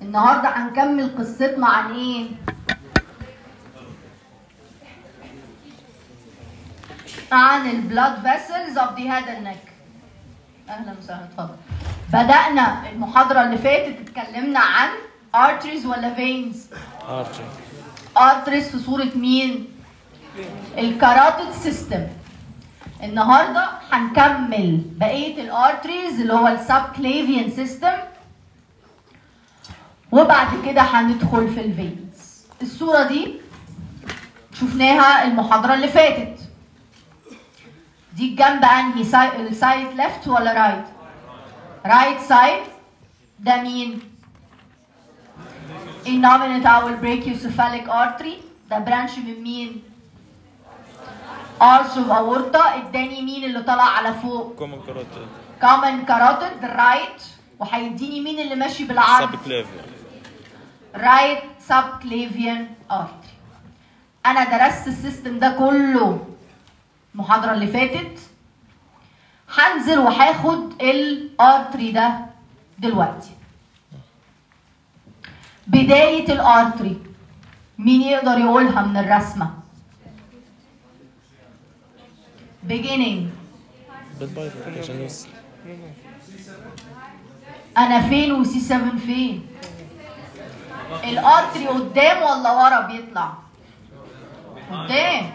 النهارده هنكمل قصتنا عن ايه؟ عن البلاد فيسلز اوف ذا هيد اند نيك اهلا وسهلا اتفضل بدأنا المحاضرة اللي فاتت اتكلمنا عن arteries ولا veins ارتري arteries في صورة مين؟ الكاراتيد سيستم النهارده هنكمل بقية الارتريز اللي هو السب كليفيان سيستم وبعد كده هندخل في الفينز الصورة دي شفناها المحاضرة اللي فاتت دي الجنب انهي ساي- السايد ليفت ولا رايت رايت سايد ده مين innominate او البريكيوسيفاليك ارتري ده برانش من مين arch of aorta اداني مين اللي طلع على فوق كومن كاروت common carotid رايت وهيديني مين اللي ماشي بالعرض سب كليفيا رايت subclavian artery انا درست السيستم ده كله المحاضرة اللي فاتت هنزل وهاخد الارتري ده دلوقتي بداية الارتري مين يقدر يقولها من الرسمة beginning بالبايفوركيشن يس انا فين وسي 7 فين الارتري قدام ولا ورا بيطلع قدام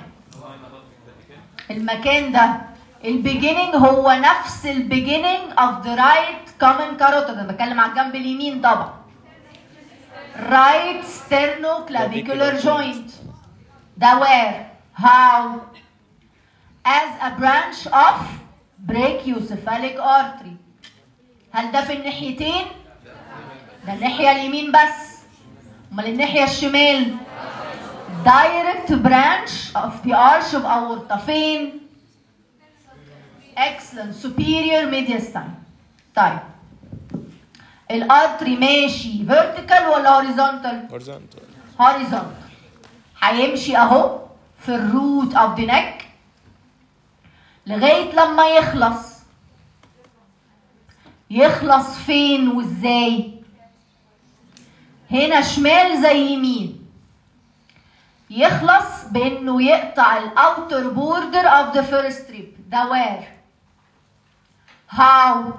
المكان ده البيجيننج هو نفس البيجيننج اوف ذا رايت كومن كاروتيد انا بتكلم على الجنب اليمين طبعا رايت ستيرنو كلافيكولار جوينت ده وير هاو as a branch of brachiocephalic artery هل ده في الناحيتين؟ ده الناحية اليمين بس امال الناحية الشمال direct branch of the arch of aorta فين؟ excellent superior mediastinum طيب الارتري ماشي vertical ولا horizontal؟ هورزونتال horizontal هيمشي اهو في الروت اوف ذا neck لغايه لما يخلص يخلص فين وازاي هنا شمال زي يمين يخلص بانه يقطع الاوتر بوردر اوف ذا فيرست ريب ده وير هاو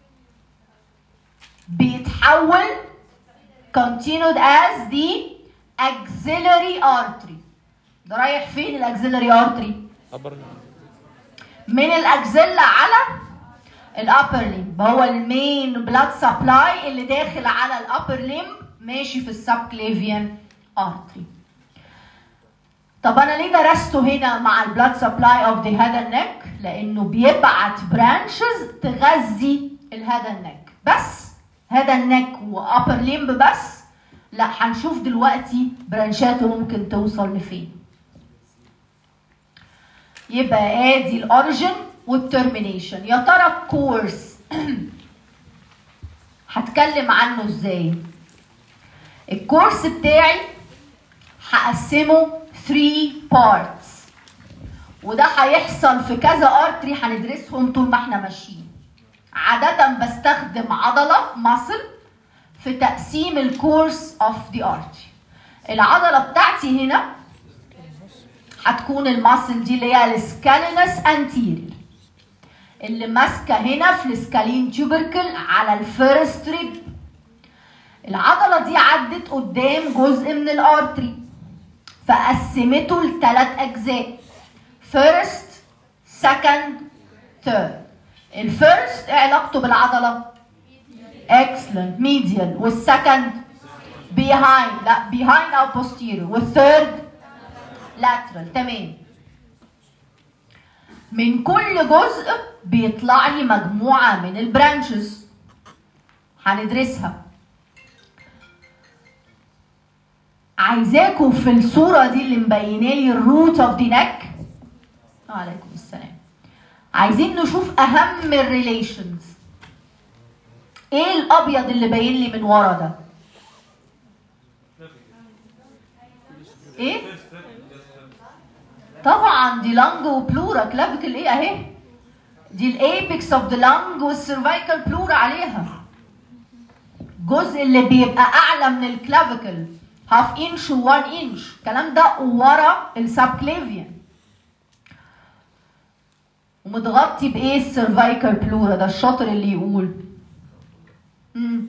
بيتحول continued as the axillary artery ده رايح فين الاكسيلري ارتري ابر من الاكزيلا على الابر ليمب هو المين بلاد سبلاي اللي داخل على الابر ليمب ماشي في السبكليفيان ارتري طب انا ليه درسته هنا مع البلاد سبلاي اوف ذا هيد اند نيك لانه بيبعت برانشز تغذي الهيد اند نيك بس هيد اند نيك وابر ليمب بس لا هنشوف دلوقتي برانشاته ممكن توصل لفين يبقى ادي الاوريجن والترمينيشن يا ترى الكورس هتكلم عنه ازاي الكورس بتاعي هقسمه 3 بارتس وده هيحصل في كذا ارتري هندرسهم طول ما احنا ماشيين عادة بستخدم عضلة ماسل في تقسيم الكورس اوف ذا ارتري العضلة بتاعتي هنا هتكون الماسل دي اللي هي السكالينس انتيرير اللي ماسكه هنا في السكالين تيوبركل على الفيرست ريب العضله دي عدت قدام جزء من الارتري فقسمته لثلاث اجزاء فيرست سكند ثيرد الفيرست ايه علاقته بالعضله اكسلنت ميديال والسكند بيهايند لا بيهايند او بوستيريور والثيرد لاترال تمام من كل جزء بيطلع لي مجموعة من البرانشز هندرسها عايزاكم في الصورة دي اللي مبينه لي الروت اوف ذا نيك وعليكم السلام عايزين نشوف أهم الريليشنز ايه الأبيض اللي باين لي من ورا ده ايه طبعا دي لانج وبلورا كلافيكل ايه اهي دي الايبكس اوف ذا لانج والسيرفايكال بلورا عليها الجزء اللي بيبقى اعلى من الكلافيكل هاف انش و1 انش الكلام ده ورا السبكليفيان ومتغطي بايه السيرفايكال بلورا ده الشاطر اللي يقول مم.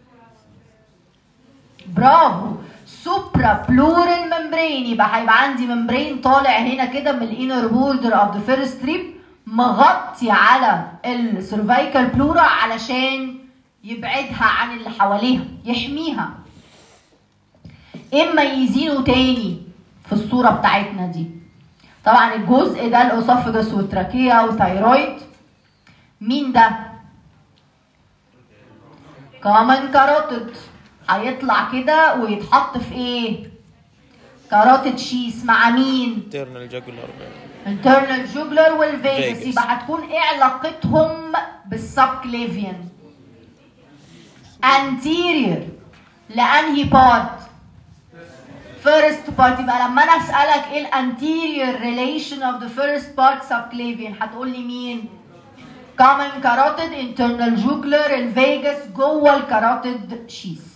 برافو سوبرا بلورال ممبرين يبقى هيبقى عندي ممبرين طالع هنا كده من الانر بوردر اوف ذا فيرست ريب مغطي على السيرفايكال بلورا علشان يبعدها عن اللي حواليها يحميها اما يزينوا تاني في الصوره بتاعتنا دي طبعا الجزء ده الاسوفجس والتراكيا والثايرويد مين ده كومن كاروتيد هيطلع كده ويتحط في ايه كاروتيد شيس مع مين internal jugular internal jugular والفيجاس Vagus. يبقى هتكون ايه علاقتهم بالسبكليفيان anterior لانهي بارت first part يبقى لما انا اسالك ايه الانتيريور relation of the first part subclavian هتقول لي مين common carotid internal jugular الفيجاس جوه الكاروتيد شيس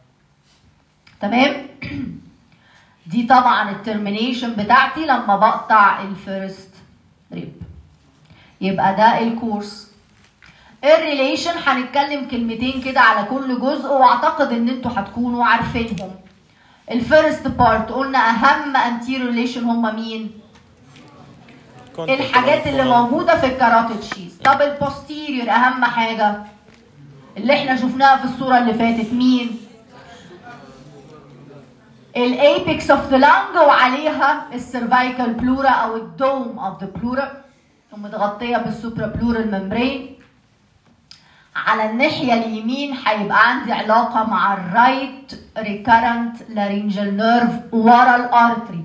تمام دي طبعا الترمينيشن بتاعتي لما بقطع الفيرست ريب يبقى ده الكورس الريليشن هنتكلم كلمتين كده على كل جزء واعتقد ان انتوا هتكونوا عارفينهم الفيرست بارت قلنا اهم انتيريور ريليشن هم مين الحاجات اللي موجوده في الكاراتيد شيز طب البوستيريور اهم حاجه اللي احنا شفناها في الصوره اللي فاتت مين الايبكس اوف ذا لانج وعليها السيرفايكال بلورا او الدوم اوف ذا بلورا ومتغطيه بالسوبرا بلورال ممبرين على الناحيه اليمين هيبقى عندي علاقه مع الرايت ريكارنت لارينجال نيرف ورا الارتري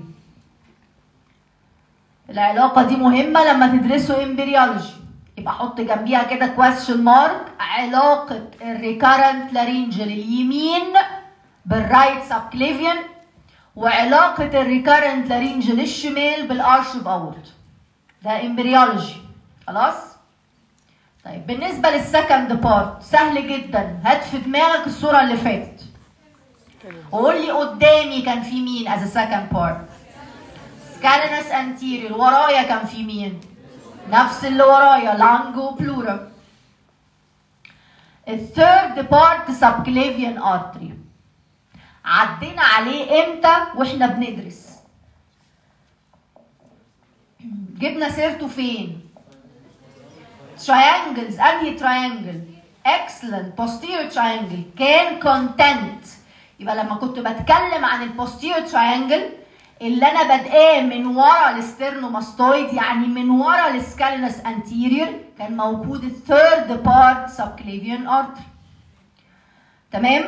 العلاقه دي مهمه لما تدرسوا امبريولوجي يبقى احط جنبيها كده كويستشن مارك علاقه الريكارنت لارينجال اليمين بالرايت سبكليفيان وعلاقه الريكارنت لارينجال الشمال بالارش باورت ده امبريولوجي خلاص طيب بالنسبه للسكند بارت سهل جدا هات في دماغك الصوره اللي فاتت وقول لي قدامي كان في مين از سكند بارت سكالينس انتيريور ورايا كان في مين نفس اللي ورايا لانجو بلورا الثيرد بارت سبكليفيان ارتري عدينا عليه امتى واحنا بندرس جبنا سيرته فين triangles انهي تراينجل excellent posterior triangle كان content يبقى لما كنت بتكلم عن البوستيريور تراينجل اللي انا بادئاه من ورا السترنوماستويد يعني من ورا السكالينس انتيريور كان موجود الثيرد بارت سبكليفيان ارتري تمام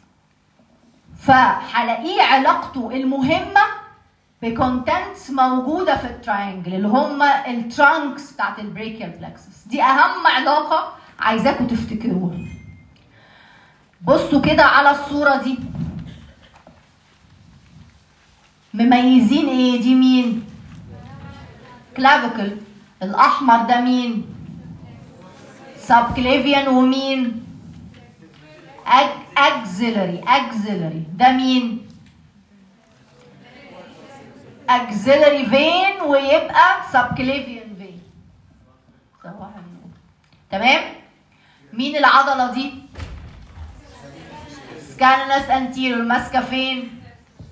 فهلاقيه علاقته المهمه بكونتنتس موجوده في التراينجل اللي هم الترانكس بتاعت البريكيال بلكسس دي اهم علاقه عايزاكم تفتكروها بصوا كده على الصوره دي مميزين ايه دي مين كلافيكل الاحمر ده مين سبكليفيان ومين اكزيلري اكزيلري ده مين اكزيلري فين ويبقى سبكليفيان فين تمام مين العضله دي سكالنس انتيريور ماسكه فين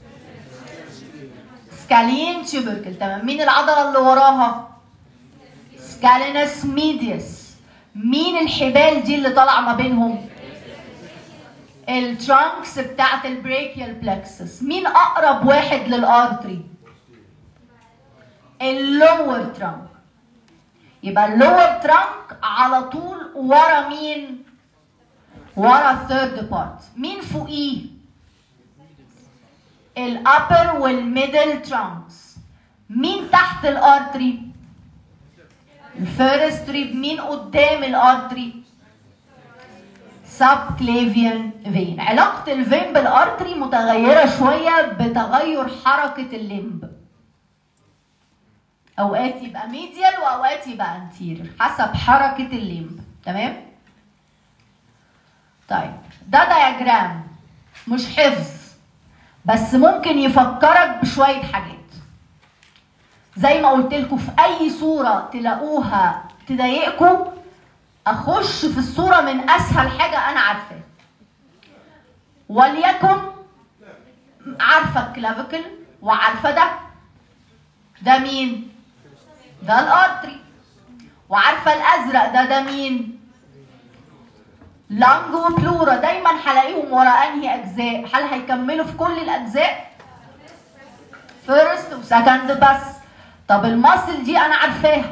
سكالين تيوبركل تمام مين العضله اللي وراها سكالينس ميديوس مين الحبال دي اللي طالعه ما بينهم الترانكس بتاعت البريكيال بلكسس مين اقرب واحد للارتري اللور ترانك يبقى اللور ترانك على طول ورا مين ورا الثيرد بارت مين فوقيه الابر والميدل ترانكس مين تحت الارتري الفيرست ريب مين قدام الارتري سب كليفيان فين علاقة الفين بالارتري متغيرة شوية بتغير حركة الليمب اوقات يبقى ميديال واوقات يبقى انتيرير حسب حركة الليمب تمام طيب ده دياجرام مش حفظ بس ممكن يفكرك بشويه حاجات زي ما قلت لكم في اي صوره تلاقوها تضايقكم اخش في الصوره من اسهل حاجه انا عارفاها وليكن عارفه الكلافيكل وعارفه ده ده مين ده الارتري وعارفه الازرق ده ده مين لانج وبلورا دايما هلاقيهم ورا انهي اجزاء هل هيكملوا في كل الاجزاء فيرست وسكند بس طب الماسل دي انا عارفاها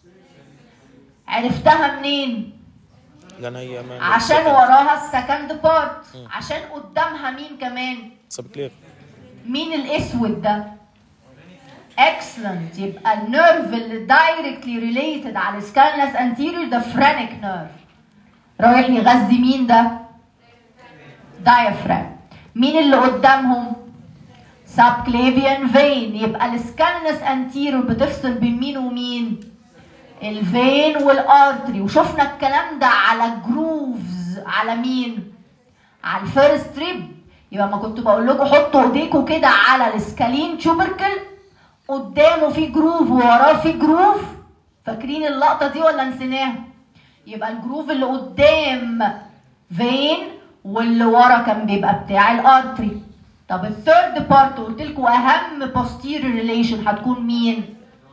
عرفتها منين لان هي ما عشان وراها السكند بارت عشان قدامها مين كمان سب كليف مين الاسود ده اكسلنت يبقى النيرف اللي دايركتلي ريليتد على السكالنس انتيريور ده فرانيك نيرف رايح يغذي مين ده دايفرام مين اللي قدامهم سبكليفيان فين يبقى السكالنس انتيريور بتفصل بين مين ومين الفين والارتري وشفنا الكلام ده على جروفز على مين على الفيرست ريب يبقى ما كنت بقول لكم حطوا ايديكم كده على السكالين تشوبركل قدامه في جروف ووراه في جروف فاكرين اللقطه دي ولا نسيناها يبقى الجروف اللي قدام فين واللي ورا كان بيبقى بتاع الارتري طب الثيرد بارت قلت لكم اهم posterior relation هتكون مين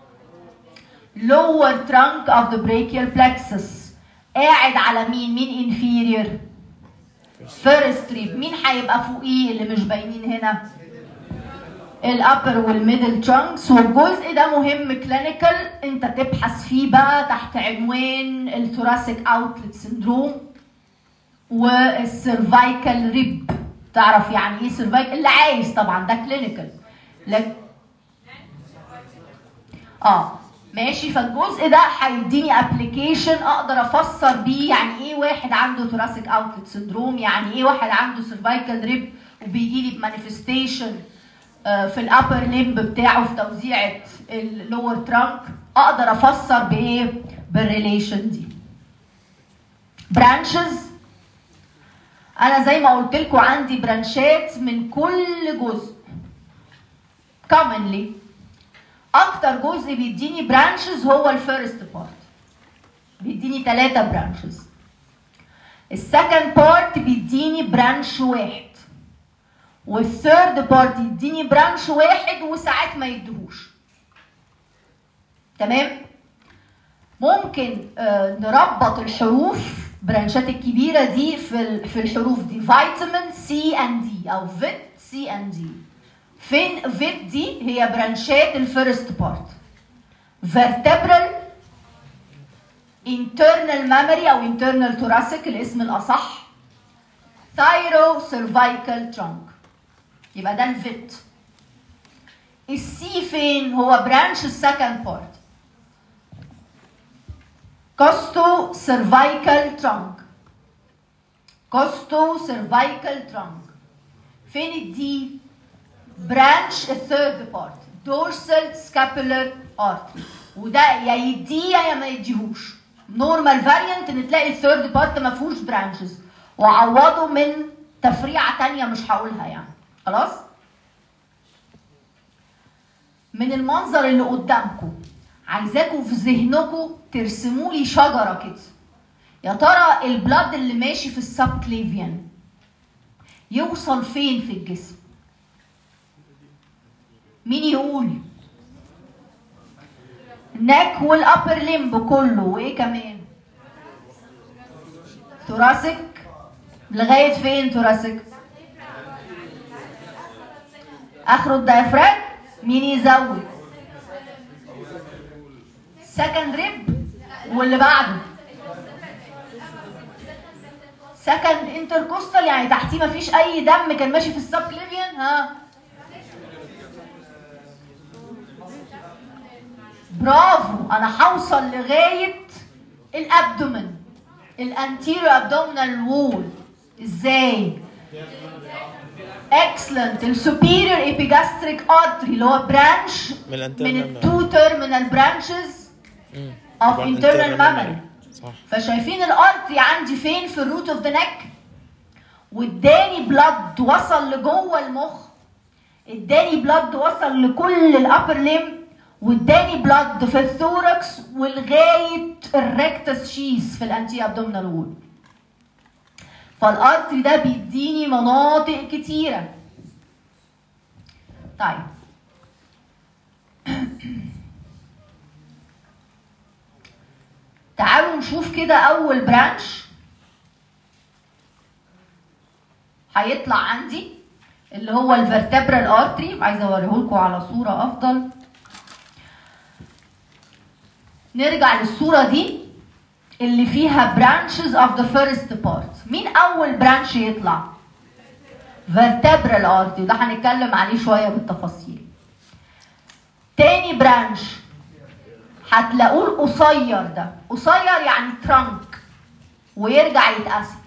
lower trunk of the brachial plexus قاعد على مين مين inferior first rib مين هيبقى فوقيه اللي مش باينين هنا الابر والميدل ترانكس والجزء ده مهم كلينيكال انت تبحث فيه بقى تحت عنوان الثوراسيك اوتلت سندروم والسيرفايكال ريب تعرف يعني ايه سيرفايكال اللي عايز طبعا ده كلينيكال لك اه ماشي فالجزء ده هيديني ابلكيشن اقدر افسر بيه يعني ايه واحد عنده ثوراسيك اوتلت سندروم يعني ايه واحد عنده سيرفايكال ريب وبيجي لي بمانيفستيشن في الابر ليمب بتاعه في توزيعه اللور ترانك اقدر افسر بايه بالريليشن دي برانشز انا زي ما قلت لكم عندي برانشات من كل جزء commonly اكتر جزء بيديني برانشز هو الفيرست بارت بيديني ثلاثة برانشز السكند بارت بيديني برانش واحد والثيرد بارت يديني برانش واحد وساعات ما يديهوش تمام ممكن آه نربط الحروف برانشات الكبيره دي في ال- في الحروف دي فيتامين سي اند دي او فيت سي اند دي فين فيت دي هي برانشات الفيرست بارت فيرتبرال internal memory او internal thoracic الاسم الاصح thyro cervical trunk يبقى ده الفيت السي فين هو برانش السكند بارت كوستو سيرفايكال ترانك كوستو سيرفايكال ترانك فين الدي برانش الثيرد بارت دورسال سكابولار ارتري وده يا يديه يا ما يديهوش نورمال فاريانت ان تلاقي الثيرد بارت ما فيهوش برانشز وعوضه من تفريعه تانية مش هقولها يعني خلاص من المنظر اللي قدامكم عايزاكم في ذهنكم ترسموا لي شجره كده يا ترى البلاد اللي ماشي في السب كليفيان يوصل فين في الجسم مين يقول النك والابر ليمب كله وايه كمان ثوراسيك لغايه فين ثوراسيك اخره الدايفراج مين يزود سكند ريب واللي بعده سكند انتركوستال يعني تحتيه مفيش اي دم كان ماشي في السب كليفيان ها برافو انا هوصل لغايه الابدومن الانتيريو ابدومينال وول ازاي اكسلنت السوبيريور ايبيجاستريك ارتري اللي هو برانش من الانترنال من التو تيرمينال برانشز اوف انترنال ميموري صح فشايفين الارتري عندي فين في الروت اوف ذا نك واداني بلاد وصل لجوه المخ اداني بلاد وصل لكل الابر ليم واداني بلاد في الثوركس ولغايه الريكتس شيس في الانتي ابدومينال وول فالارتري ده بيديني مناطق كتيره طيب تعالوا نشوف كده اول برانش هيطلع عندي اللي هو الفرتبرال ارتري عايزه اوريه لكم على صوره افضل نرجع للصوره دي اللي فيها branches of the first part مين اول برانش يطلع vertebral artery ده هنتكلم عليه شويه بالتفاصيل تاني برانش هتلاقوه القصير ده قصير يعني ترانك ويرجع يتقسم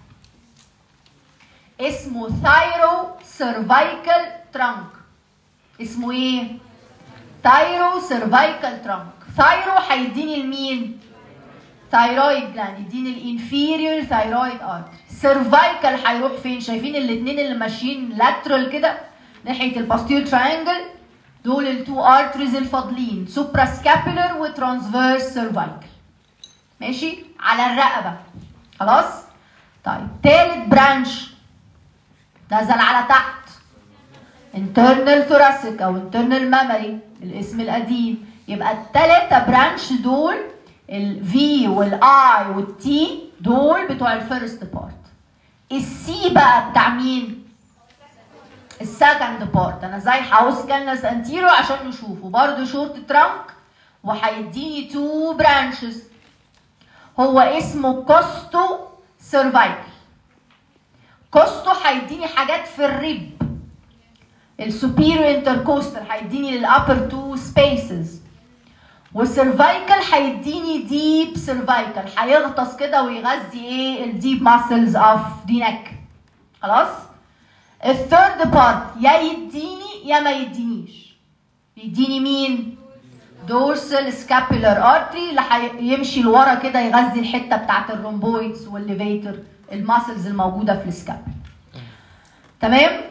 اسمه ثايرو سيرفايكال ترانك اسمه ايه ثايرو سيرفايكال ترانك ثايرو هيديني لمين ثايرويد جلاند يديني الانفيريور ثايرويد ارتري سيرفايكال هيروح فين شايفين الاثنين اللي ماشيين لاترال كده ناحيه الباستير تراينجل دول التو ارتريز الفاضلين سوبرا سكابولر وترانسفيرس سيرفايكال ماشي على الرقبه خلاص طيب تالت برانش نزل على تحت internal thoracic او internal mammary الاسم القديم يبقى التلاتة برانش دول الفي والاي والتي دول بتوع الفيرست بارت السي بقى بتاع مين السكند بارت انا زي هاوس كانس انتيرو عشان نشوفه برضو شورت ترانك وهيديني تو برانشز هو اسمه كوستو سيرفايكل كوستو هيديني حاجات في الريب السوبيريور انتركوستال هيديني للابر تو سبيسز والسيرفايكال هيديني ديب سيرفايكال هيغطس كده ويغذي ايه الديب ماسلز اوف دي نك خلاص الثيرد بارت يا يديني يا ما يدينيش يديني مين دورسال سكابولار ارتري اللي هيمشي لورا كده يغذي الحته بتاعت الرومبويدز والليفيتر الماسلز الموجوده في السكابل تمام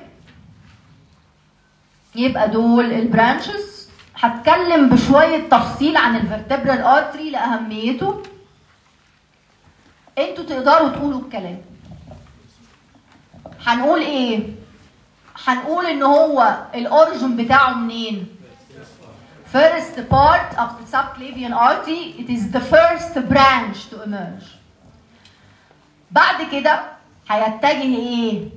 يبقى دول البرانشز هتكلم بشويه تفصيل عن الفرتبرال ارتري لاهميته انتوا تقدروا تقولوا الكلام هنقول ايه هنقول ان هو الاوريجن بتاعه منين first part of the subclavian artery it is the first branch to emerge بعد كده هيتجه ايه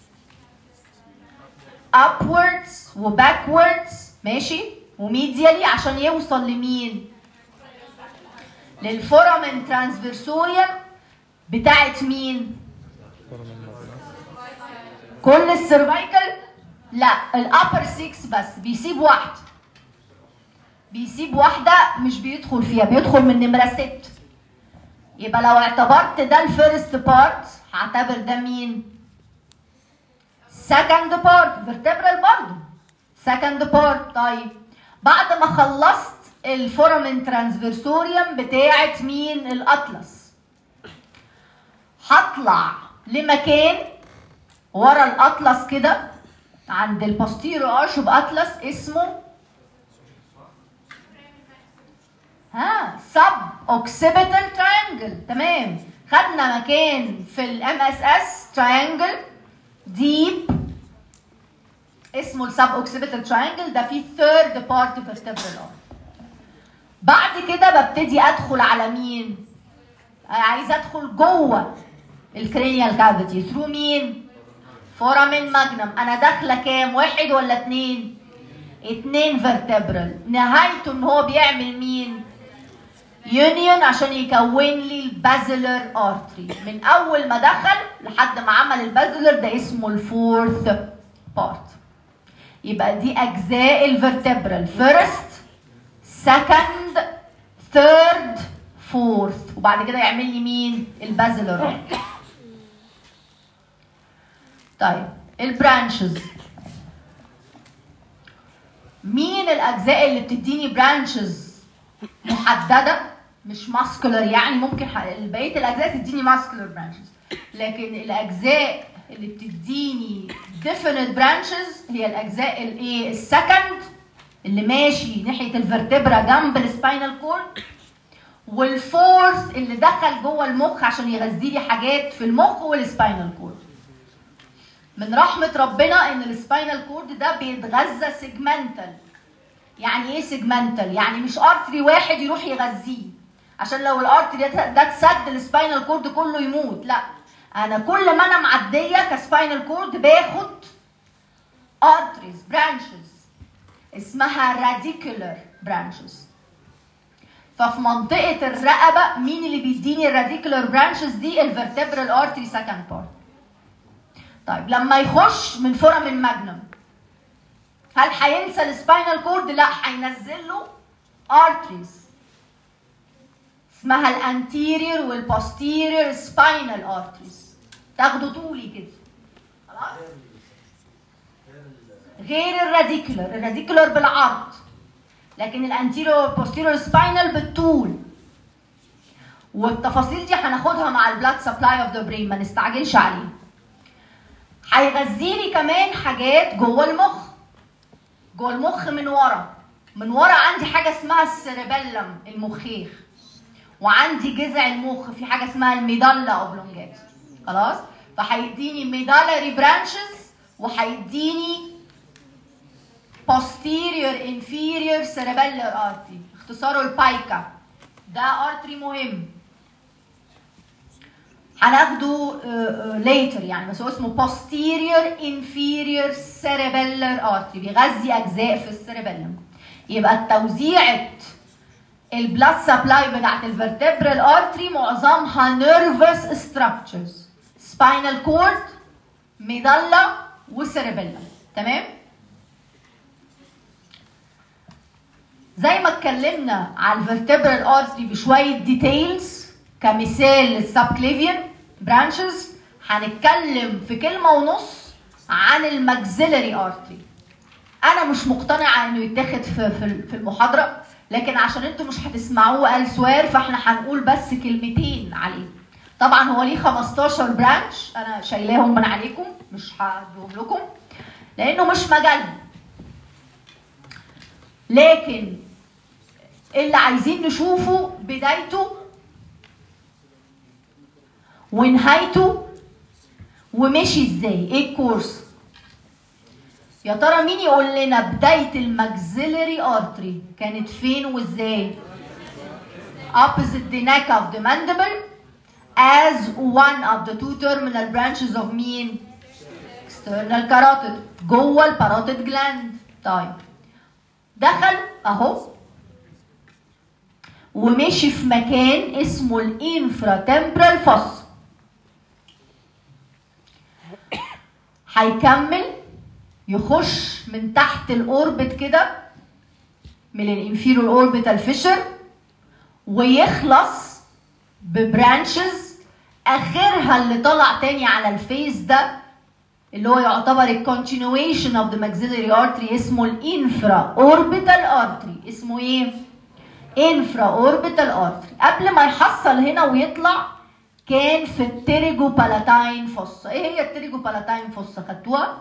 upwards و backwards ماشي وميديالي عشان يوصل لمين للفورامين ترانسفيرسوريوم بتاعت مين كل السيرفايكل لا الابر 6 بس بيسيب واحده بيسيب واحده مش بيدخل فيها بيدخل من نمره 6 يبقى لو اعتبرت ده الفيرست بارت هعتبر ده مين سكند بارت فيرتبرال برضه سكند بارت طيب بعد ما خلصت الفورامين ترانسفيرسوريوم بتاعت مين الاطلس هطلع لمكان ورا الاطلس كده عند الباستيرو ارش باطلس اسمه ها سب اوكسيبيتال تراينجل تمام خدنا مكان في الام اس اس تراينجل ديب اسمه السب اوكسيبيتال تراينجل ده فيه ثيرد بارت فيرتبرال بعد كده ببتدي ادخل على مين عايزه ادخل جوه الكرينيال كافيتي ثرو مين فورامين ماجنم انا داخله كام واحد ولا اتنين اتنين فيرتبرال نهايته ان هو بيعمل مين يونيون عشان يكون لي البازلر ارتري من اول ما دخل لحد ما عمل البازلر ده اسمه الفورث بارت يبقى دي اجزاء الفرتبرال فيرست سكند ثيرد فورث وبعد كده يعمل لي مين البازلر ارتري طيب البرانشز مين الاجزاء اللي بتديني برانشز محدده مش ماسكولار يعني ممكن بقيه الاجزاء تديني ماسكولار برانشز لكن الاجزاء اللي بتديني definite branches هي الاجزاء الايه السكند اللي ماشي ناحيه الفرتبرا جنب السباينال كورد والفورث اللي دخل جوه المخ عشان يغذي لي حاجات في المخ والسباينال كورد من رحمه ربنا ان السباينال كورد ده بيتغذى سيجمنتال يعني ايه سيجمنتال يعني مش ارتري واحد يروح يغذيه عشان لو الارتري ده ده اتسد السباينال كورد كله يموت لا انا كل ما انا معديه كسباينال كورد باخد ارتريز برانشز اسمها راديكولار برانشز ففي منطقه الرقبه مين اللي بيديني الراديكولار برانشز دي الفرتبرال ارتري سكند بارت طيب لما يخش من فورم الماجنم هل هينسى السباينال كورد لا هينزل له ارتريز اسمها الانتيرير والبوستيرير سباينال ارتريز تاخده طولي كده خلاص غير الراديكولر الراديكولر بالعرض لكن الانتيريور والبوستيريور سباينال بالطول والتفاصيل دي هناخدها مع البلاد سبلاي اوف ذا برين ما نستعجلش عليه هيغذيني كمان حاجات جوه المخ جوه المخ من ورا من ورا عندي حاجه اسمها السيربيلم المخيخ وعندي جذع المخ في حاجه اسمها الميدالا اوبلونجات خلاص فهيديني ميدالاري برانشز وهيديني posterior inferior cerebellar artery اختصاره البايكا ده ارتري مهم هناخده later يعني بس هو اسمه posterior inferior cerebellar artery بيغذي اجزاء في السيربيلم يبقى التوزيعة البلاد سبلاي بتاعت الفرتبرال ارتري معظمها nervous structures spinal cord ميدالا وسيربيلم تمام زي ما اتكلمنا على الفرتبرال ارتري بشويه ديتيلز كمثال للسبكليفيان برانشز هنتكلم في كلمه ونص عن الماكسيلري ارتري انا مش مقتنعه انه يتاخد في في في المحاضره لكن عشان انتوا مش هتسمعوه السوار فاحنا هنقول بس كلمتين عليه طبعا هو ليه 15 برانش انا شايلاهم من عليكم مش هديهم لكم لانه مش مجالنا لكن اللي عايزين نشوفه بدايته ونهايته ومشي ازاي ايه الكورس يا ترى مين يقول لنا بداية الماكسيلري ارتري كانت فين وازاي opposite the neck of the mandible as one of the two terminal branches of مين external carotid جوه الباروتيد جلاند طيب دخل اهو ومشي في مكان اسمه الانفرا تمبرال فوس هيكمل يخش من تحت الاوربت كده من الانفيرور اوربيتال فيشر ويخلص ببرانشز اخرها اللي طلع تاني على الفيس ده اللي هو يعتبر الكونتينيويشن اوف ذا ماكسيلري ارتري اسمه الانفرا اوربيتال ارتري اسمه ايه انفرا اوربيتال ارتري قبل ما يحصل هنا ويطلع كان في التريجو بالاتاين فوسا ايه هي التريجو بالاتاين فوسا خدتوها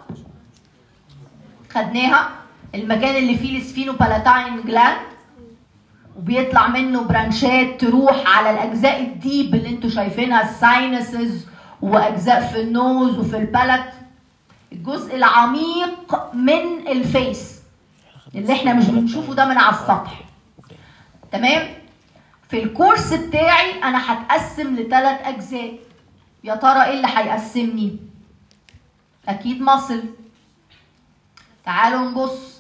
خدناها المكان اللي فيه السفينو بالاتاين جلاند وبيطلع منه برانشات تروح على الاجزاء الديب اللي انتوا شايفينها الساينسز واجزاء في النوز وفي البلت الجزء العميق من الفيس اللي احنا مش بنشوفه ده من على السطح تمام في الكورس بتاعي انا هتقسم لثلاث اجزاء يا ترى ايه اللي هيقسمني اكيد مصل تعالوا نبص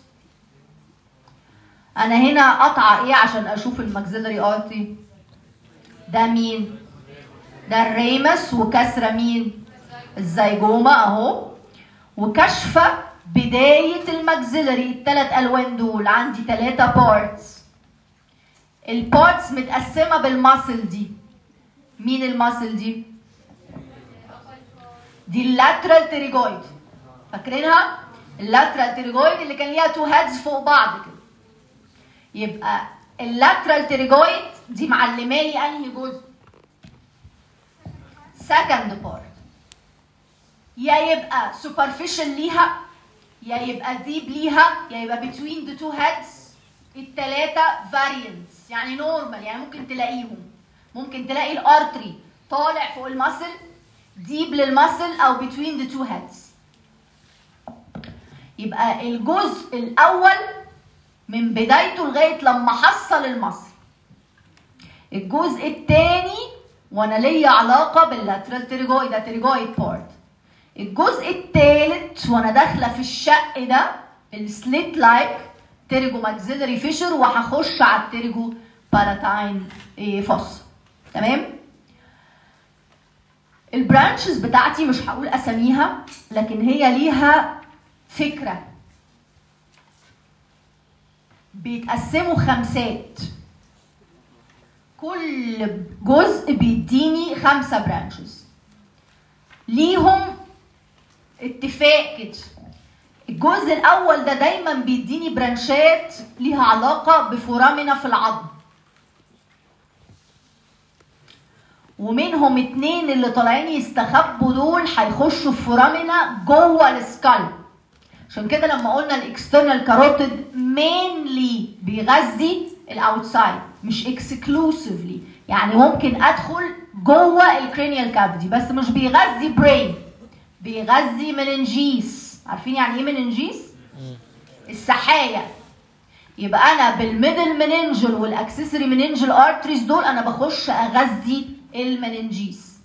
انا هنا قطعه ايه عشان اشوف الماكسيلري ارتي ده مين ده الريمس وكسره مين الزيجوما اهو وكشفه بدايه الماكسيلري الثلاث الوان دول عندي ثلاثه بارتس البارتس متقسمه بالماسل دي مين الماسل دي دي اللاترال تيريجويد فاكرينها اللاترال تيريجويد اللي كان ليها تو هيدز فوق بعض كده يبقى اللاترال تيريجويد دي معلماني انهي جزء سكند بارت يا يبقى superficial ليها يا يبقى deep ليها يا يبقى between the two heads التلاتة variants يعني normal يعني ممكن تلاقيهم ممكن تلاقي الارتري طالع فوق المسل deep للمسل او between the two heads يبقى الجزء الاول من بدايته لغايه لما حصل المصل الجزء الثاني وانا ليا علاقه باللاترال تيريجويد ده تيريجويد بارت الجزء الثالث وانا داخله في الشق ده السليت لايك تيريجو ماكسيلري فيشر وهخش على التيريجو باراتاين فوس تمام البرانشز بتاعتي مش هقول اساميها لكن هي ليها فكره بيتقسموا خمسات كل جزء بيديني خمسة برانشز ليهم اتفاق كده الجزء الاول ده دايما بيديني برانشات ليها علاقة بفورامنا في العظم ومنهم اتنين اللي طالعين يستخبوا دول هيخشوا في فورامنا جوه السكال عشان كده لما قلنا الاكسترنال كاروتيد مينلي بيغذي الاوتسايد مش اكسكلوسيفلي يعني ممكن ادخل جوه الكرينيال كافيتي بس مش بيغذي برين بيغذي مننجيس عارفين يعني ايه مننجيس السحايا يبقى انا بالميدل مننجل والاكسسوري مننجل ارتريز دول انا بخش اغذي المننجيس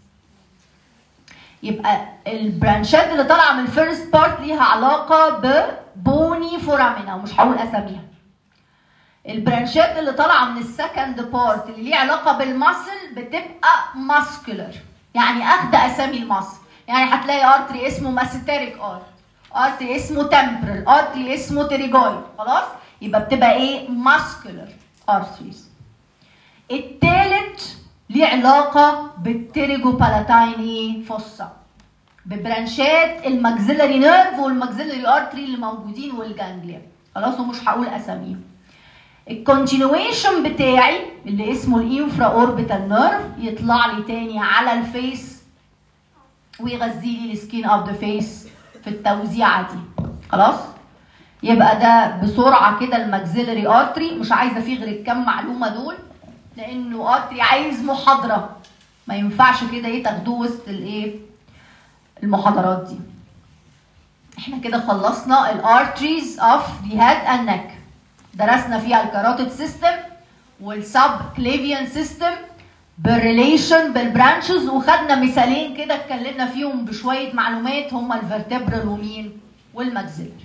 يبقى البرانشات اللي طالعه من الفيرست بارت ليها علاقه ببوني فورامينا ومش هقول اساميها البرانشات اللي طالعه من السكند بارت اللي ليه علاقه بالماسل بتبقى ماسكولر يعني اخد اسامي الماسل يعني هتلاقي ارتري اسمه ماسيتيريك ارت ارتري اسمه تمبرال ارتري اسمه تيريجويد خلاص يبقى بتبقى ايه ماسكولر ارتريز التالت ليه علاقة بالتيريجو بالاتايني فوسا ببرانشات الماكسيلاري نيرف والماكسيلاري ارتري اللي موجودين والجانجليا خلاص ومش هقول اساميهم الكونتينويشن بتاعي اللي اسمه الانفرا اوربيتال نيرف يطلع لي تاني على الفيس ويغذي لي السكين اوف ذا فيس في التوزيعه دي خلاص يبقى ده بسرعه كده الماكسيلاري ارتري مش عايزه فيه غير الكام معلومه دول لانه ارتري عايز محاضره ما ينفعش كده ايه تاخدوه وسط الايه المحاضرات دي احنا كده خلصنا الارتريز اوف ذا هيد اند نيك درسنا فيها الكاروتيد سيستم والسب كليفيان سيستم بالريليشن بالبرانشز وخدنا مثالين كده اتكلمنا فيهم بشويه معلومات هما الفرتبرال ومين والماكسيلري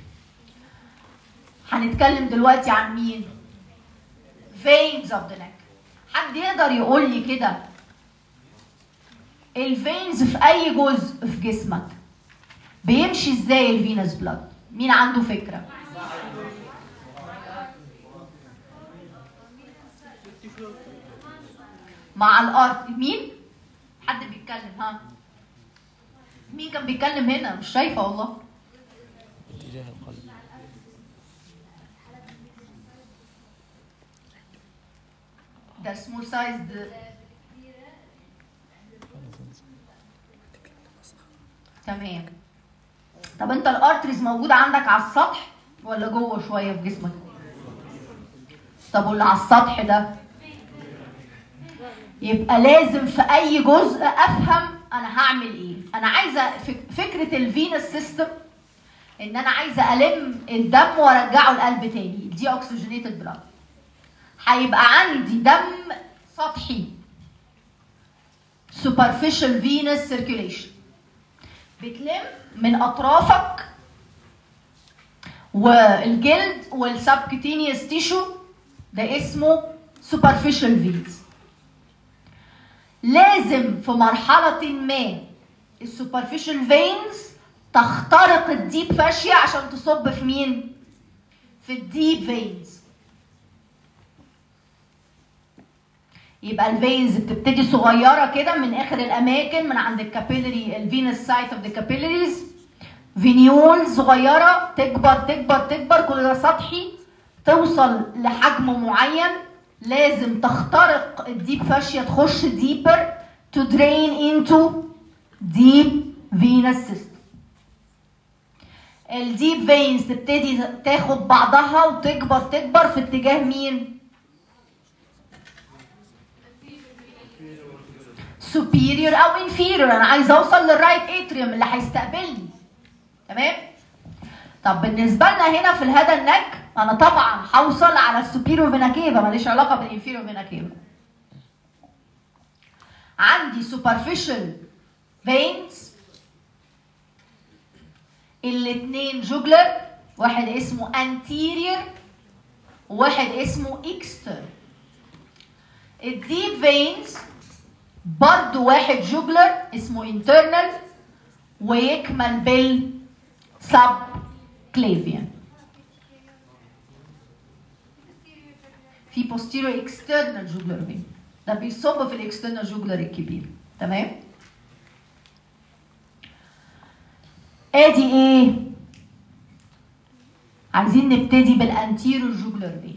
هنتكلم دلوقتي عن مين veins of the neck حد يقدر يقول لي كده الفينز في اي جزء في جسمك بيمشي ازاي الفينس بلاد مين عنده فكره مع الارض مين حد بيتكلم ها مين كان بيتكلم هنا مش شايفه والله اتجاه القلب ده سمول سايز تمام طب انت الارتريز موجوده عندك على السطح ولا جوه شويه في جسمك طب واللي على السطح ده يبقى لازم في اي جزء افهم انا هعمل ايه انا عايزه فك- فكره الفينس سيستم ان انا عايزه الم الدم وارجعه القلب تاني دي اوكسجينيتد بلاد هيبقى عندي دم سطحي superficial venous circulation بتلم من اطرافك والجلد والسبكتينيوس تيشو ده اسمه superficial veins لازم في مرحلة ما السوبرفيشال فينز تخترق الديب فاشيا عشان تصب في مين؟ في الديب فينز يبقى الفينز بتبتدي صغيره كده من اخر الاماكن من عند الكابيلري الفينس سايت اوف ذا كابيلريز فينيول صغيره تكبر تكبر تكبر كل ده سطحي توصل لحجم معين لازم تخترق الديب فاشيا تخش ديبر to drain into deep venous system الديب فينز تبتدي تاخد بعضها وتكبر تكبر في اتجاه مين superior او inferior انا عايز اوصل للرايت اتريوم اللي هيستقبلني تمام طب بالنسبه لنا هنا في الهيد النك انا طبعا هوصل على السوبيريور فينا كيفا ماليش علاقه بالانفيريور فينا كيفا عندي superficial veins الاثنين جوجلر واحد اسمه anterior وواحد اسمه external الديب فينز برضو واحد جوجلر اسمه internal ويكمل بال sub clavian في posterior external jugular vein ده بيصب في الاكسترنال جوجلر الكبير تمام ادي ايه عايزين نبتدي بالانتيرو جوجلر فين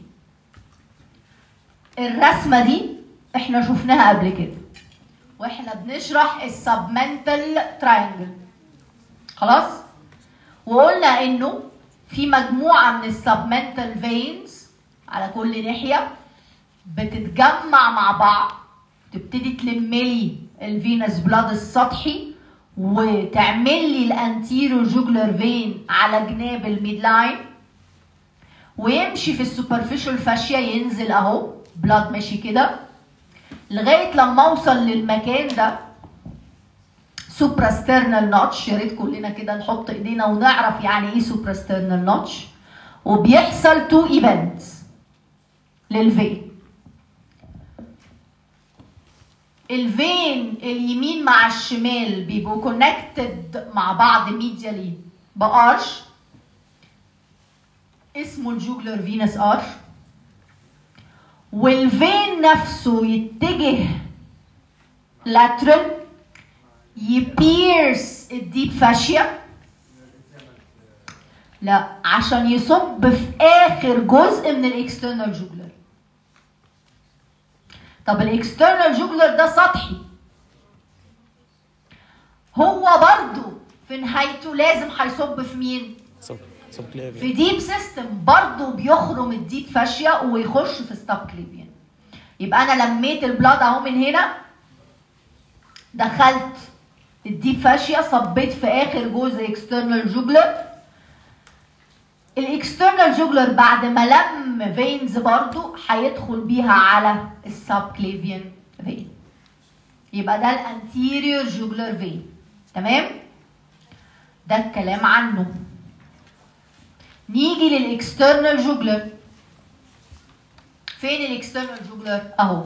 الرسمه دي احنا شفناها قبل كده واحنا بنشرح السبمنتال تراينجل خلاص وقلنا انه في مجموعه من السبمنتال فينز على كل ناحيه بتتجمع مع بعض تبتدي تلم لي الفينس بلاد السطحي وتعمل لي الانتيرو جوجلر فين على جناب الميد لاين ويمشي في السوبرفيشال فاشيا ينزل اهو بلاد ماشي كده لغايه لما اوصل للمكان ده سوبراسترنال نوتش يا ريت كلنا كده نحط ايدينا ونعرف يعني ايه سوبراسترنال نوتش وبيحصل تو ايفنتس للفين الفين اليمين مع الشمال بيبقوا كونكتد مع بعض ميديالي بارش اسمه الجوجلر فينس ارش والفين نفسه يتجه لاترال يبيرس الديب فاشيا لا عشان يصب في اخر جزء من الاكسترنال جوجلر طب الاكسترنال جوجلر ده سطحي هو برضو في نهايته لازم هيصب في مين سب سب كليفيا في ديب سيستم برضو بيخرم الديب فاشيا ويخش في ستاب كليبيان يبقى انا لميت البلاد اهو من هنا دخلت الديب فاشيا صبيت في اخر جزء اكسترنال جوجلر الاكسترنال جوجلر بعد ما لم فينز برضو هيدخل بيها على السب كليفيان فين يبقى ده الانتيريور جوجلر فين تمام ده الكلام عنه نيجي للاكسترنال جوجلر فين الاكسترنال جوجلر اهو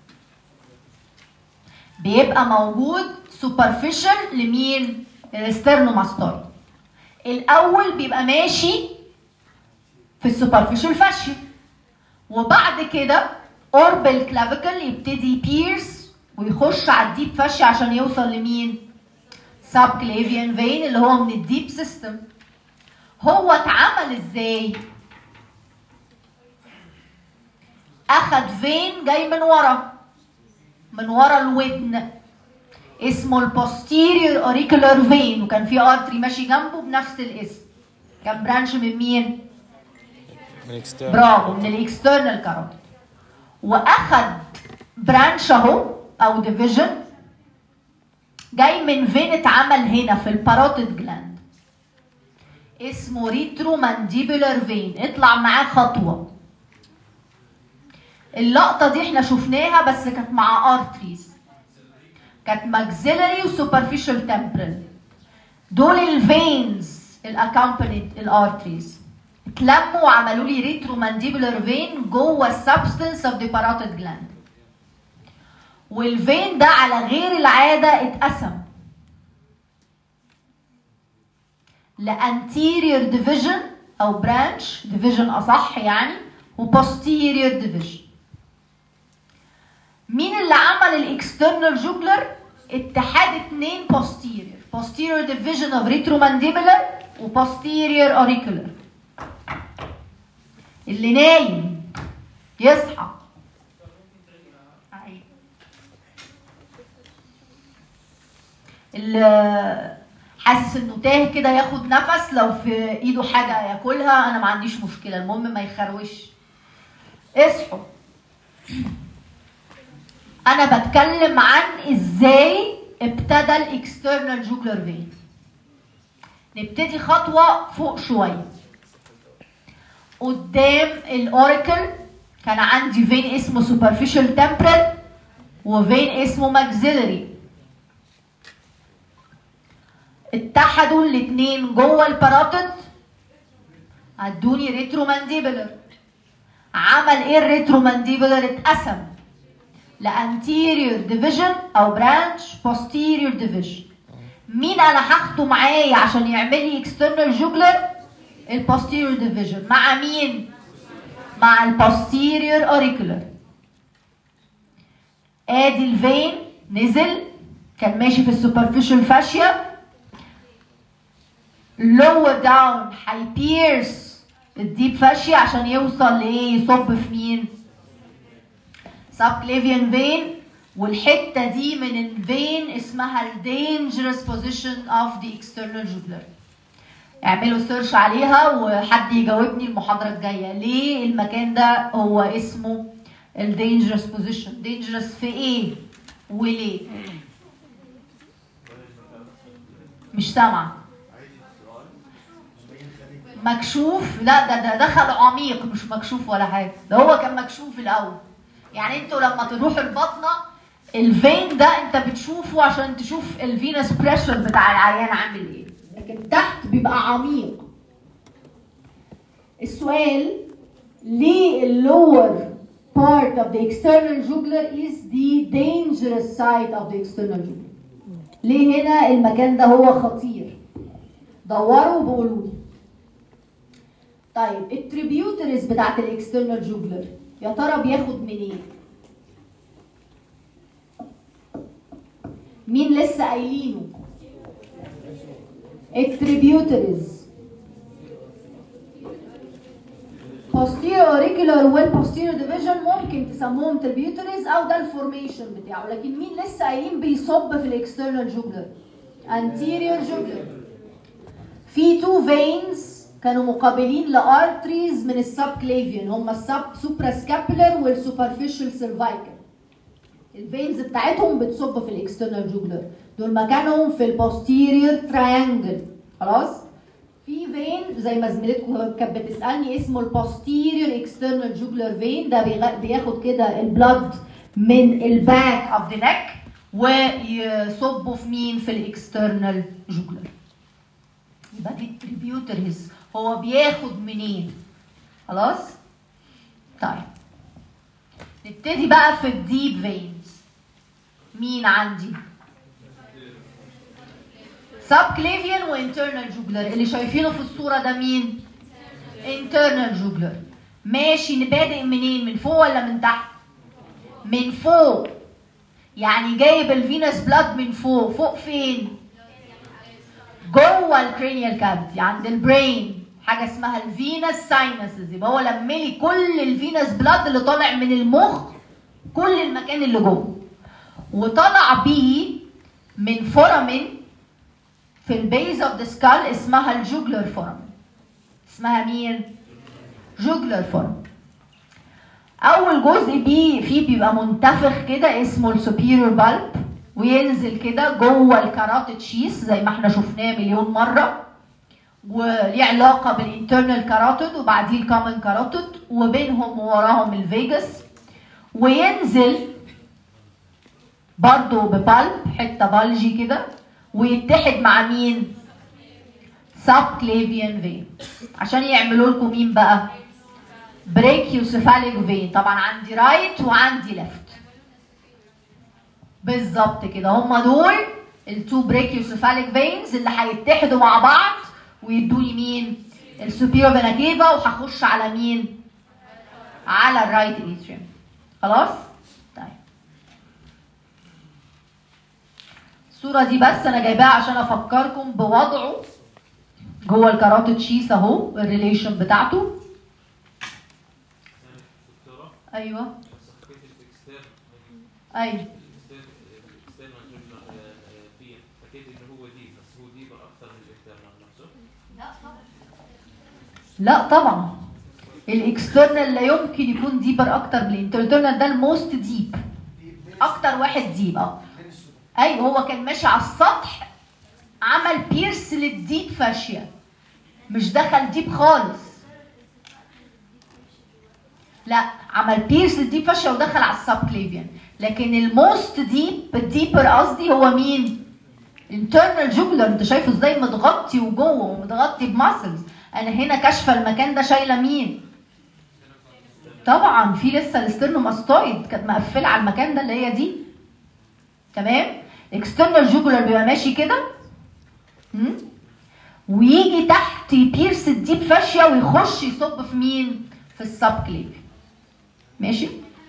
بيبقى موجود سوبرفيشال لمين الاسترنوماستويد الاول بيبقى ماشي في السوبرفيشال فاشيا وبعد كده اوربل كلافيكل يبتدي بيرس ويخش على الديب فاشيا عشان يوصل لمين سب كليفيان فين اللي هو من الديب سيستم هو اتعمل ازاي اخد فين جاي من ورا من ورا الودن اسمه البوستيريور اوريكولار فين وكان في ارتري ماشي جنبه بنفس الاسم كان برانش من مين من اكسترن برافو من الاكسترنال كاروتيد واخد برانش اهو او ديفيجن جاي من فين اتعمل هنا في الباروتيد جلاند اسمه ريترو مانديبولار فين اطلع معاه خطوه اللقطه دي احنا شفناها بس كانت مع ارتريز كانت ماكسيلري وسوبرفيشال تمبرال دول الفينز الاكامبانيد الارتريز اتلموا وعملوا لي ريترو مانديبولار فين جوه السبستنس اوف ذا باروتيد جلاند والفين ده على غير العاده اتقسم لانتيريور ديفيجن او برانش ديفيجن اصح يعني وبوستيريور ديفيجن مين اللي عمل الاكسترنال جوجلر اتحاد اتنين posterior posterior division of retromandibular و posterior auricular اللي نايم يصحى اللي حاسس انه تاه كده ياخد نفس لو في ايده حاجه ياكلها انا ما عنديش مشكله المهم ما يخروش اصحوا انا بتكلم عن ازاي ابتدى الاكسترنال جوجلر فين نبتدي خطوه فوق شويه قدام الاوراكل كان عندي فين اسمه superficial temporal وفين اسمه maxillary اتحدوا الاتنين جوه الباراتد ادوني ريترومانديبلر عمل ايه الريترومانديبلر اتقسم لانتيريور ديفيجن او برانش بوستيريور ديفيجن مين انا هاخده معايا عشان يعمل لي اكسترنال جوجلر البوستيريور ديفيجن مع مين مع البوستيريور اوريكولر ادي الفين نزل كان ماشي في السوبرفيشال فاشيا lower down هيبيرس الديب فاشيا عشان يوصل لايه يصب في مين subclavian vein والحته دي من الفين اسمها ال dangerous position of the external jugular اعملوا سيرش عليها وحد يجاوبني المحاضره الجايه ليه المكان ده هو اسمه ال dangerous position dangerous في ايه وليه مش سامعه مكشوف لا ده ده دخل عميق مش مكشوف ولا حاجه ده هو كان مكشوف الاول يعني انتوا لما تروحوا البطنه الفين ده انت بتشوفه عشان تشوف الفينس بريشر بتاع العيان عامل ايه لكن تحت بيبقى عميق السؤال ليه اللور part of the external jugular is the dangerous side of the external jugular ليه هنا المكان ده هو خطير دوروا وبقولوا لي طيب التريبيوترز بتاعت الاكسترنال جوجلر يا ترى بياخد منين؟ مين لسه قايلينه؟ التريبيوترز posterior auricular وال posterior division ممكن تسموهم tributaries او ده الفورميشن بتاعه لكن مين لسه قايلين بيصب في الاكسترنال جوجلر anterior jugular في تو فينز كانوا مقابلين لارتريز من السب كليفيان هم السب سوبرا سكابولار والسوبرفيشال سيرفايكال الفينز بتاعتهم بتصب في الاكسترنال جوجلر دول مكانهم في البوستيريور تراينجل خلاص في فين زي ما زميلتكم كانت بتسالني اسمه البوستيريور اكسترنال جوجلر فين ده بيغ- بياخد كده البلد من الباك اوف ذا نيك ويصبوا في مين في الاكسترنال جوجلر يبقى دي التريبيوترز هو بياخد منين خلاص طيب نبتدي بقى في الديب فينز مين عندي سب كليفيان وانترنال جوجلر اللي شايفينه في الصوره ده مين انترنال جوجلر ماشي بادئ منين من فوق ولا من تحت من فوق يعني جايب الفينس بلاد من فوق فوق فين جوه الكرينيال كافيتي عند البرين حاجه اسمها الفينس ساينسز يبقى هو لملي كل الفينس بلاد اللي طالع من المخ كل المكان اللي جوه وطلع بيه من فورامين في البيز اوف ذا سكال اسمها الجوجلر فورامين اسمها مين جوجلر فورامين اول جزء بيه فيه بيبقى منتفخ كده اسمه السوبيريور بالب وينزل كده جوه الكاراتيد شيس زي ما احنا شفناه مليون مره وليه علاقه بالانترنال كاراتيد وبعديه الكومن كاراتيد وبينهم ووراهم الفيجاس وينزل برضه ببالب حته بلجي كده ويتحد مع مين؟ سب كليفيان فين عشان يعملوا لكم مين بقى؟ بريكيوسيفاليك فين طبعا عندي رايت وعندي ليفت بالظبط كده هم دول التو بريكيوسيفاليك فينز اللي هيتحدوا مع بعض ويدوني مين السوبيرو فينا كيفا وهخش على مين على الرايت اتريوم خلاص طيب الصوره دي بس انا جايباها عشان افكركم بوضعه جوه الكاراتيد شيس اهو الريليشن بتاعته دكتورة ايوه صحيت الاكسترن ايوه الاكسترن جملة فين اكيد ان هو دي بس هو دي اكثر لا طبعا الاكسترنال لا يمكن يكون ديبر اكتر من الانترنال ده الموست ديب اكتر واحد ديب اه ايوه هو كان ماشي على السطح عمل بيرس للديب فاشيا مش دخل ديب خالص لا عمل بيرس للديب فاشيا ودخل على السب كليفيان لكن الموست ديب الديبر قصدي هو مين internal جوجلر انت شايفه ازاي متغطي وجوه ومتغطي بماسلز انا هنا كاشفه المكان ده شايله مين طبعا في لسه الاسترنوماستويد كانت مقفله على المكان ده اللي هي دي تمام اكسترنال جوجلر بيبقى ماشي كده مم؟ ويجي تحت يبيرس الديب فاشيا ويخش يصب في مين في السب كليف ماشي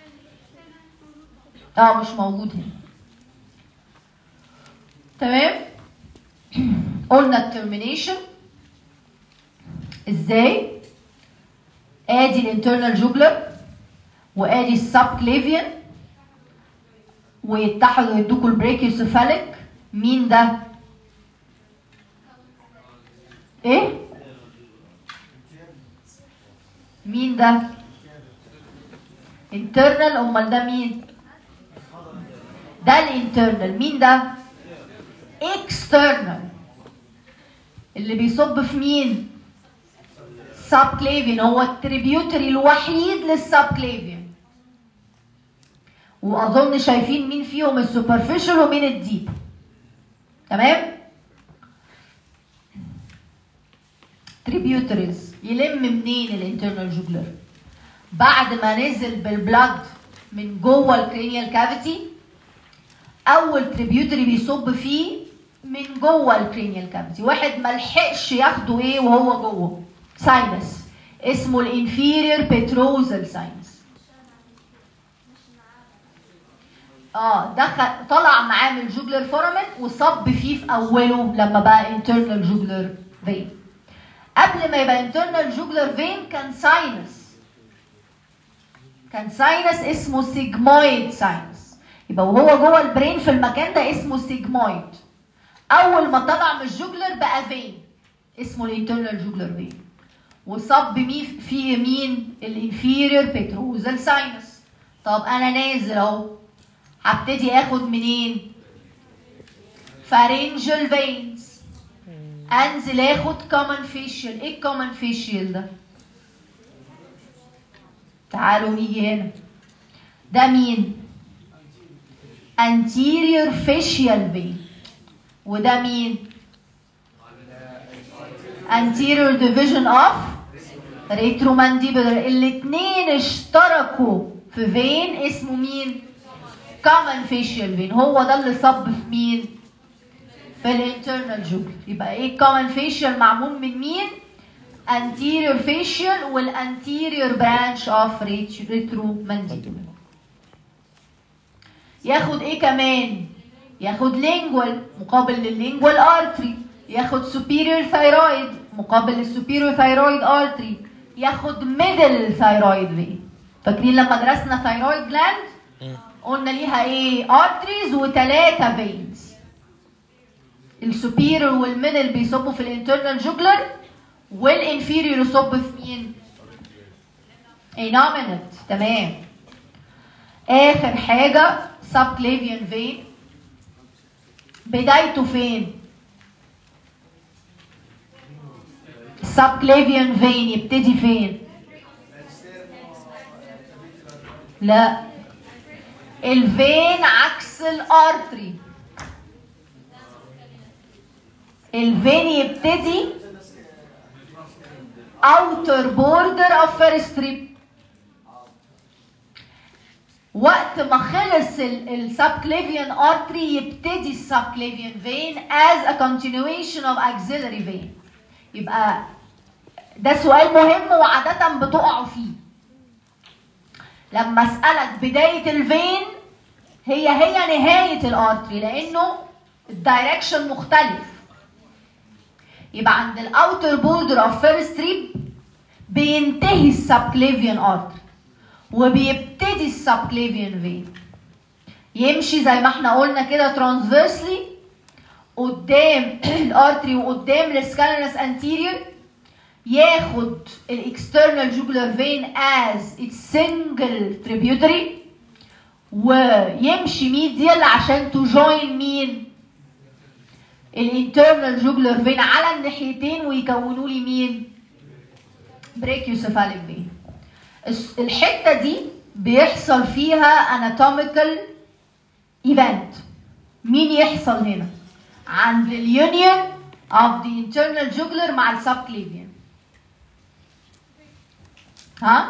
اه مش موجود هنا تمام قلنا الترمينيشن ازاي ادي الانترنال جوجلر وادي السب كليفيان ويتحدوا يدوكوا البريكيوسيفاليك مين ده ايه مين ده internal امال ده مين ده الانترنال مين ده external اللي بيصب في مين سب كليفيان هو التريبيوتري الوحيد للسب كليفيان واظن شايفين مين فيهم السوبرفيشال ومين الديب تمام تريبيوتريز يلم منين الانترنال جوجلر بعد ما نزل بالبلاد من جوه الكرينيال كافيتي اول تريبيوتري بيصب فيه من جوه الكرينيال كافيتي واحد ما لحقش ياخده ايه وهو جوه ساينس اسمه الانفيرير بيتروزال ساينس اه دخل طلع معاه من الجوجلر فورامين وصب فيه في اوله لما بقى انترنال جوجلر فين قبل ما يبقى انترنال جوجلر فين كان ساينس كان ساينس اسمه سيجمويد ساينس يبقى وهو جوه البرين في المكان ده اسمه سيجمويد اول ما طلع من الجوجلر بقى فين اسمه الانترنال جوجلر فين وصب مين في مين الانفيرير بيتروزال ساينس طب انا نازل اهو هبتدي اخد منين فارنجل فينز انزل اخد كومن فيشيال ايه الكومن فيشيال ده تعالوا نيجي هنا ده مين anterior facial vein وده مين anterior division of retromandibular الاتنين اشتركوا في فين اسمه مين common facial vein هو ده اللي صب في مين في الانترنال جوجل يبقى ايه common facial معمول من مين anterior facial والanterior branch of retromandibular ياخد ايه كمان ياخد لينجوال مقابل لللينجوال ارتري ياخد superior thyroid مقابل للسوبيريور ثايرويد ارتري ياخد ميدل ثايرويد في فاكرين لما درسنا ثايرويد جلاند قلنا ليها ايه ارتريز وثلاثه فينز السوبيريور والميدل بيصبوا في الانترنال جوجلر والانفيريور يصب في مين انومينت تمام اخر حاجه سب كليفيان فين بدايته فين السب كليفيان فين يبتدي فين لا الفين عكس الارتري الفين يبتدي outer border of first strip وقت ما خلص السبكليفيان ارتري يبتدي السبكليفيان فين as a continuation of axillary vein يبقى ده سؤال مهم وعادة بتقعوا فيه لما اسألك بداية الفين هي هي نهاية الارتري لانه الدايركشن مختلف يبقى عند الاوتر بوردر اوف فيرست ستريب بينتهي السبكليفيان ارتري وبيبتدي السبكليفيان فين يمشي زي ما احنا قلنا كده ترانسفيرسلي قدام الارتري وقدام السكالنس انتيريور ياخد الاكسترنال جوجلر فين از its single tributary ويمشي ميديال عشان تو جوين مين الانترنال جوجلر فين على الناحيتين ويكونوا لي مين بريكيوسيفاليك فين الس- الحته دي بيحصل فيها اناتوميكال ايفنت مين يحصل هنا عند اليونيون of the internal jugular مع السبكليفيان ها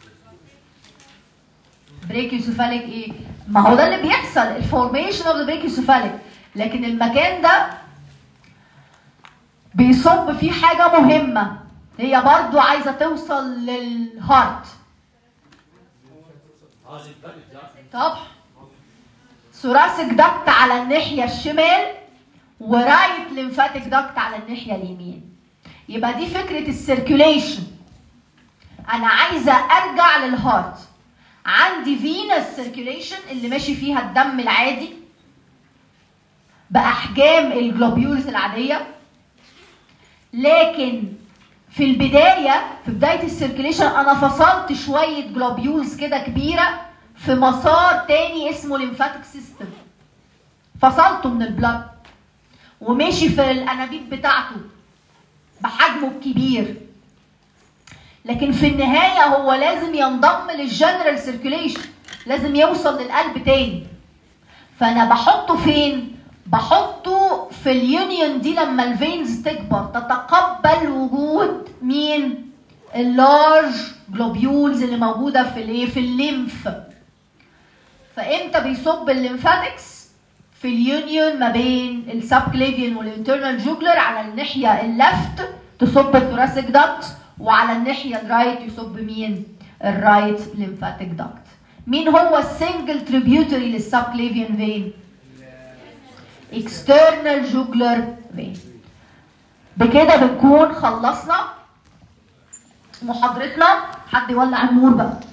بريكيوسيفاليك ايه ما هو ده اللي بيحصل الفورميشن اوف ذا بريكيوسيفاليك لكن المكان ده بيصب فيه حاجه مهمه هي برضو عايزه توصل للهارت طب ثوراسيك دكت على الناحيه الشمال ورايت ليمفاتيك دكت على الناحيه اليمين يبقى دي فكره السيركيوليشن انا عايزه ارجع للهارت عندي فينس سيركيوليشن اللي ماشي فيها الدم العادي باحجام الجلوبيولز العاديه لكن في البدايه في بدايه السيركيوليشن انا فصلت شويه جلوبيولز كده كبيره في مسار تاني اسمه ليمفاتيك سيستم فصلته من البلد ومشي في الانابيب بتاعته بحجمه الكبير لكن في النهايه هو لازم ينضم للجنرال سيركيوليشن لازم يوصل للقلب تاني فانا بحطه فين بحطه في اليونيون دي لما الفينز تكبر تتقبل وجود مين اللارج جلوبيولز اللي موجوده في الايه في الليمف فامتى بيصب الليمفاتكس في اليونيون ما بين السبكليفيان والانترنال جوجلر على الناحيه اللفت تصب الثوراسيك داكت وعلى الناحيه الرايت يصب مين الرايت ليمفاتيك داكت مين هو السنجل تريبيوتري للسبكليفيان فين external jugular vein بكده بنكون خلصنا محاضرتنا حد يولع النور بقى